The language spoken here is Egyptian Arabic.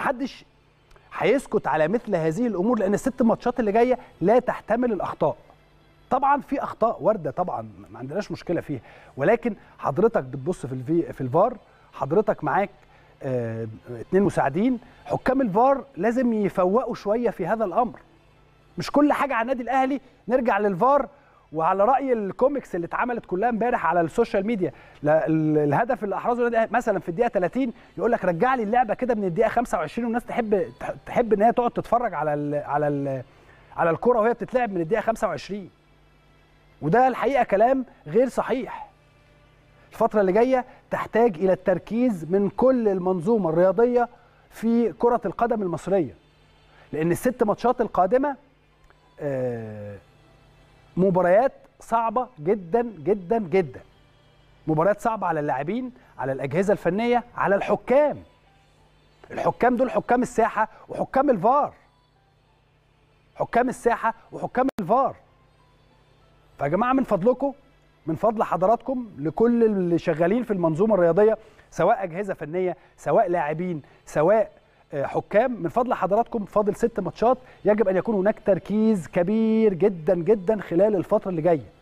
ومحدش هيسكت على مثل هذه الامور لان الست ماتشات اللي جايه لا تحتمل الاخطاء طبعا في اخطاء وارده طبعا ما عندناش مشكله فيها ولكن حضرتك بتبص في الفي في الفار حضرتك معاك آه اتنين مساعدين حكام الفار لازم يفوقوا شويه في هذا الامر مش كل حاجه على النادي الاهلي نرجع للفار وعلى راي الكوميكس اللي اتعملت كلها امبارح على السوشيال ميديا لا ال- الهدف اللي احرزه النادي الأهلي مثلا في الدقيقه 30 يقول لك رجع لي اللعبه كده من الدقيقه 25 والناس تحب تحب ان هي تقعد تتفرج على ال على ال على الكره وهي بتتلعب من الدقيقه 25 وده الحقيقه كلام غير صحيح الفتره اللي جايه تحتاج الى التركيز من كل المنظومه الرياضيه في كره القدم المصريه لان الست ماتشات القادمه آه، مباريات صعبه جدا جدا جدا مباريات صعبه على اللاعبين على الاجهزه الفنيه على الحكام الحكام دول حكام الساحه وحكام الفار حكام الساحه وحكام الفار فيا جماعه من فضلكم من فضل حضراتكم لكل اللي شغالين في المنظومه الرياضيه سواء اجهزه فنيه سواء لاعبين سواء آه، حكام من فضل حضراتكم فاضل ست ماتشات يجب ان يكون هناك تركيز كبير جدا جدا خلال الفتره اللي جايه